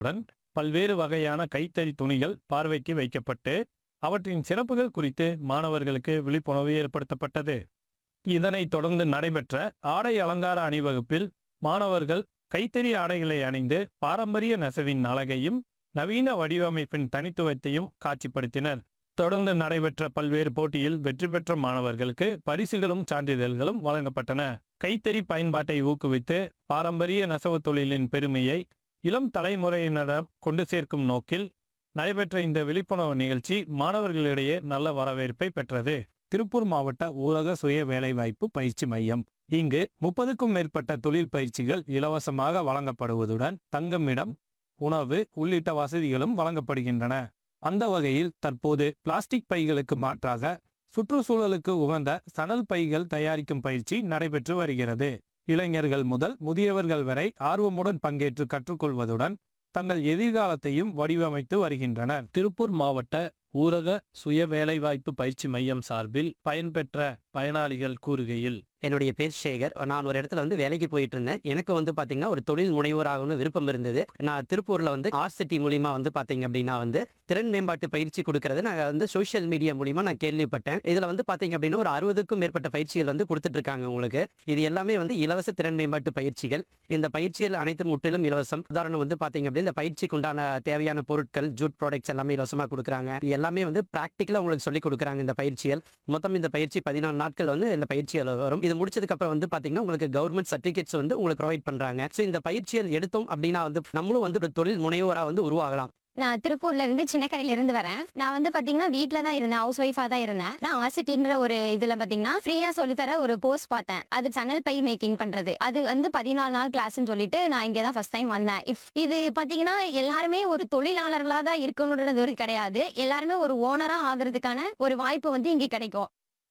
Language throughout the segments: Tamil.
உடன் பல்வேறு வகையான கைத்தறி துணிகள் பார்வைக்கு வைக்கப்பட்டு அவற்றின் சிறப்புகள் குறித்து மாணவர்களுக்கு விழிப்புணர்வு ஏற்படுத்தப்பட்டது இதனைத் தொடர்ந்து நடைபெற்ற ஆடை அலங்கார அணிவகுப்பில் மாணவர்கள் கைத்தறி ஆடைகளை அணிந்து பாரம்பரிய நெசவின் அழகையும் நவீன வடிவமைப்பின் தனித்துவத்தையும் காட்சிப்படுத்தினர் தொடர்ந்து நடைபெற்ற பல்வேறு போட்டியில் வெற்றி பெற்ற மாணவர்களுக்கு பரிசுகளும் சான்றிதழ்களும் வழங்கப்பட்டன கைத்தறி பயன்பாட்டை ஊக்குவித்து பாரம்பரிய நெசவு தொழிலின் பெருமையை இளம் தலைமுறையினரிடம் கொண்டு சேர்க்கும் நோக்கில் நடைபெற்ற இந்த விழிப்புணர்வு நிகழ்ச்சி மாணவர்களிடையே நல்ல வரவேற்பை பெற்றது திருப்பூர் மாவட்ட ஊரக சுய வேலைவாய்ப்பு பயிற்சி மையம் இங்கு முப்பதுக்கும் மேற்பட்ட தொழில் பயிற்சிகள் இலவசமாக வழங்கப்படுவதுடன் தங்குமிடம் உணவு உள்ளிட்ட வசதிகளும் வழங்கப்படுகின்றன அந்த வகையில் தற்போது பிளாஸ்டிக் பைகளுக்கு மாற்றாக சுற்றுச்சூழலுக்கு உகந்த சணல் பைகள் தயாரிக்கும் பயிற்சி நடைபெற்று வருகிறது இளைஞர்கள் முதல் முதியவர்கள் வரை ஆர்வமுடன் பங்கேற்று கற்றுக்கொள்வதுடன் தங்கள் எதிர்காலத்தையும் வடிவமைத்து வருகின்றனர் திருப்பூர் மாவட்ட ஊரக சுய வேலைவாய்ப்பு பயிற்சி மையம் சார்பில் பயன்பெற்ற பயனாளிகள் கூறுகையில் என்னுடைய பேர் சேகர் நான் ஒரு இடத்துல வந்து வேலைக்கு போயிட்டு இருந்தேன் எனக்கு வந்து பாத்தீங்கன்னா ஒரு தொழில் முனைவோராகணும் விருப்பம் இருந்தது நான் திருப்பூர்ல வந்து ஆர் சிட்டி மூலியமா வந்து பாத்தீங்க அப்படின்னா வந்து திறன் மேம்பாட்டு பயிற்சி கொடுக்கறது நான் வந்து சோஷியல் மீடியா மூலியமா நான் கேள்விப்பட்டேன் இதுல வந்து பாத்தீங்க அப்படின்னா ஒரு அறுபதுக்கும் மேற்பட்ட பயிற்சிகள் வந்து கொடுத்துட்டு இருக்காங்க உங்களுக்கு இது எல்லாமே வந்து இலவச திறன் மேம்பாட்டு பயிற்சிகள் இந்த பயிற்சிகள் அனைத்தும் முற்றிலும் இலவசம் உதாரணம் வந்து பாத்தீங்க அப்படின்னா இந்த பயிற்சிக்கு உண்டான தேவையான பொருட்கள் ஜூட் ப்ராடக்ட்ஸ் எல்லாமே இலவசமா கொடுக்குறாங்க இது எல்லாமே வந்து பிராக்டிக்கலா உங்களுக்கு சொல்லி கொடுக்குறாங்க இந்த பயிற்சிகள் மொத்தம் இந்த பயிற்சி பதினாலு நாட்கள் வந்து இந்த பயிற்சிகள் வரும் இது முடிச்சதுக்கு அப்புறம் வந்து பாத்தீங்கன்னா உங்களுக்கு கவர்மெண்ட் சர்டிபிகேட்ஸ் வந்து உங்களுக்கு ப்ரொவைட் பண்றாங்க ஸோ இந்த பயிற்சிகள் எடுத்தோம் அப்படின்னா வந்து நம்மளும் வந்து ஒரு தொழில் முனைவோரா வந்து உருவாகலாம் நான் திருப்பூர்ல இருந்து சின்னக்கரையில இருந்து வரேன் நான் வந்து பாத்தீங்கன்னா வீட்ல தான் இருந்தேன் ஹவுஸ் ஒய்ஃபா தான் இருந்தேன் நான் ஆசிட்டின்ற ஒரு இதுல பாத்தீங்கன்னா ஃப்ரீயா சொல்லி தர ஒரு கோர்ஸ் பார்த்தேன் அது சனல் பை மேக்கிங் பண்றது அது வந்து பதினாலு நாள் கிளாஸ்னு சொல்லிட்டு நான் இங்க தான் ஃபர்ஸ்ட் டைம் வந்தேன் இப் இது பாத்தீங்கன்னா எல்லாருமே ஒரு தொழிலாளர்களா தான் இருக்கணுன்றது ஒரு கிடையாது எல்லாருமே ஒரு ஓனரா ஆகுறதுக்கான ஒரு வாய்ப்பு வந்து இங்க கிடைக்கும்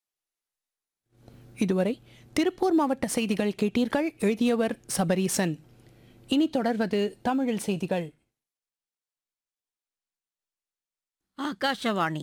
இதுவரை திருப்பூர் மாவட்ட செய்திகள் கேட்டீர்கள் எழுதியவர் சபரீசன் இனி தொடர்வது தமிழில் செய்திகள் ஆகாஷவாணி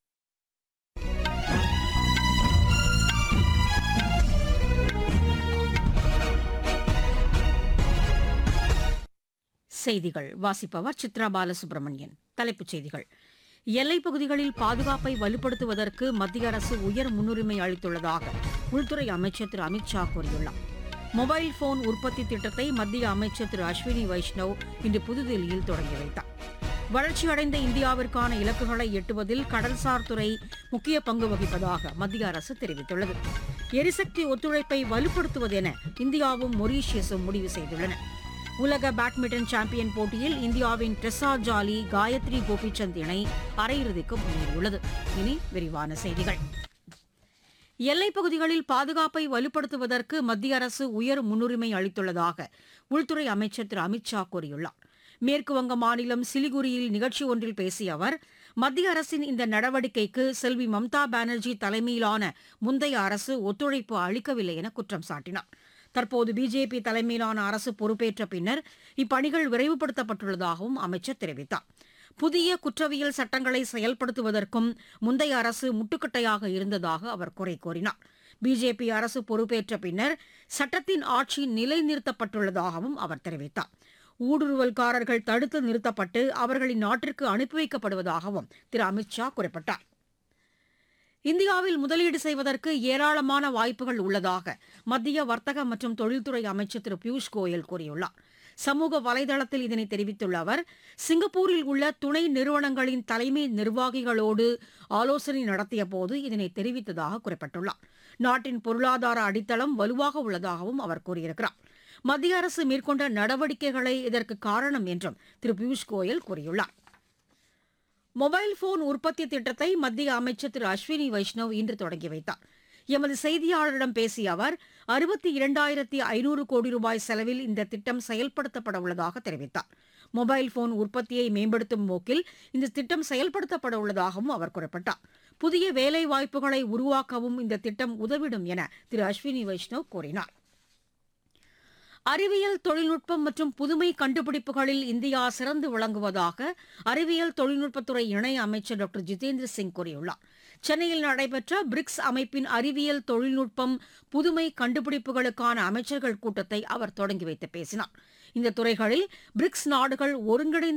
செய்திகள் வாசிப்பவர் சித்ரா பாலசுப்ரமணியன் தலைப்புச் செய்திகள் எல்லைப் பகுதிகளில் பாதுகாப்பை வலுப்படுத்துவதற்கு மத்திய அரசு உயர் முன்னுரிமை அளித்துள்ளதாக உள்துறை அமைச்சர் திரு அமித்ஷா கூறியுள்ளார் மொபைல் போன் உற்பத்தி திட்டத்தை மத்திய அமைச்சர் திரு அஸ்வினி வைஷ்ணவ் இன்று புதுதில்லியில் தொடங்கி வைத்தார் வளர்ச்சியடைந்த இந்தியாவிற்கான இலக்குகளை எட்டுவதில் கடல்சார் துறை முக்கிய பங்கு வகிப்பதாக மத்திய அரசு தெரிவித்துள்ளது எரிசக்தி ஒத்துழைப்பை வலுப்படுத்துவதென இந்தியாவும் மொரீஷியஸும் முடிவு செய்துள்ளன உலக பேட்மிண்டன் சாம்பியன் போட்டியில் இந்தியாவின் ட்ரெஸா ஜாலி காயத்ரி கோபிச்சந்த் இணை அரையிறுதிக்கு முன்னேறியுள்ளது இனி விரிவான செய்திகள் எல்லைப் பகுதிகளில் பாதுகாப்பை வலுப்படுத்துவதற்கு மத்திய அரசு உயர் முன்னுரிமை அளித்துள்ளதாக உள்துறை அமைச்சர் திரு அமித்ஷா கூறியுள்ளார் மேற்குவங்க மாநிலம் சிலிகுரியில் நிகழ்ச்சி ஒன்றில் பேசிய அவர் மத்திய அரசின் இந்த நடவடிக்கைக்கு செல்வி மம்தா பானர்ஜி தலைமையிலான முந்தைய அரசு ஒத்துழைப்பு அளிக்கவில்லை என குற்றம் சாட்டினார் தற்போது பிஜேபி தலைமையிலான அரசு பொறுப்பேற்ற பின்னர் இப்பணிகள் விரைவுபடுத்தப்பட்டுள்ளதாகவும் அமைச்சர் தெரிவித்தார் புதிய குற்றவியல் சட்டங்களை செயல்படுத்துவதற்கும் முந்தைய அரசு முட்டுக்கட்டையாக இருந்ததாக அவர் குறை கூறினார் பிஜேபி அரசு பொறுப்பேற்ற பின்னர் சட்டத்தின் ஆட்சி நிலைநிறுத்தப்பட்டுள்ளதாகவும் அவர் தெரிவித்தார் ஊடுருவல்காரர்கள் தடுத்து நிறுத்தப்பட்டு அவர்களின் நாட்டிற்கு அனுப்பி வைக்கப்படுவதாகவும் திரு அமித்ஷா குறிப்பிட்டார் இந்தியாவில் முதலீடு செய்வதற்கு ஏராளமான வாய்ப்புகள் உள்ளதாக மத்திய வர்த்தக மற்றும் தொழில்துறை அமைச்சர் திரு பியூஷ் கோயல் கூறியுள்ளார் சமூக வலைதளத்தில் இதனை தெரிவித்துள்ள அவர் சிங்கப்பூரில் உள்ள துணை நிறுவனங்களின் தலைமை நிர்வாகிகளோடு ஆலோசனை நடத்திய போது இதனை தெரிவித்ததாக குறிப்பிட்டுள்ளார் நாட்டின் பொருளாதார அடித்தளம் வலுவாக உள்ளதாகவும் அவர் கூறியிருக்கிறார் மத்திய அரசு மேற்கொண்ட நடவடிக்கைகளே இதற்கு காரணம் என்றும் திரு பியூஷ் கோயல் கூறியுள்ளார் மொபைல் போன் உற்பத்தி திட்டத்தை மத்திய அமைச்சர் திரு அஸ்வினி வைஷ்ணவ் இன்று தொடங்கி வைத்தார் எமது செய்தியாளரிடம் பேசிய அவர் அறுபத்தி இரண்டாயிரத்தி ஐநூறு கோடி ரூபாய் செலவில் இந்த திட்டம் செயல்படுத்தப்பட உள்ளதாக தெரிவித்தார் மொபைல் போன் உற்பத்தியை மேம்படுத்தும் நோக்கில் இந்த திட்டம் செயல்படுத்தப்பட உள்ளதாகவும் அவர் குறிப்பிட்டார் புதிய வேலை வாய்ப்புகளை உருவாக்கவும் இந்த திட்டம் உதவிடும் என திரு அஸ்வினி வைஷ்ணவ் கூறினார் அறிவியல் தொழில்நுட்பம் மற்றும் புதுமை கண்டுபிடிப்புகளில் இந்தியா சிறந்து விளங்குவதாக அறிவியல் தொழில்நுட்பத்துறை இணை அமைச்சர் டாக்டர் ஜிதேந்திர சிங் கூறியுள்ளார் சென்னையில் நடைபெற்ற பிரிக்ஸ் அமைப்பின் அறிவியல் தொழில்நுட்பம் புதுமை கண்டுபிடிப்புகளுக்கான அமைச்சர்கள் கூட்டத்தை அவர் தொடங்கி வைத்து பேசினார் இந்த துறைகளில் பிரிக்ஸ் நாடுகள் ஒருங்கிணைந்த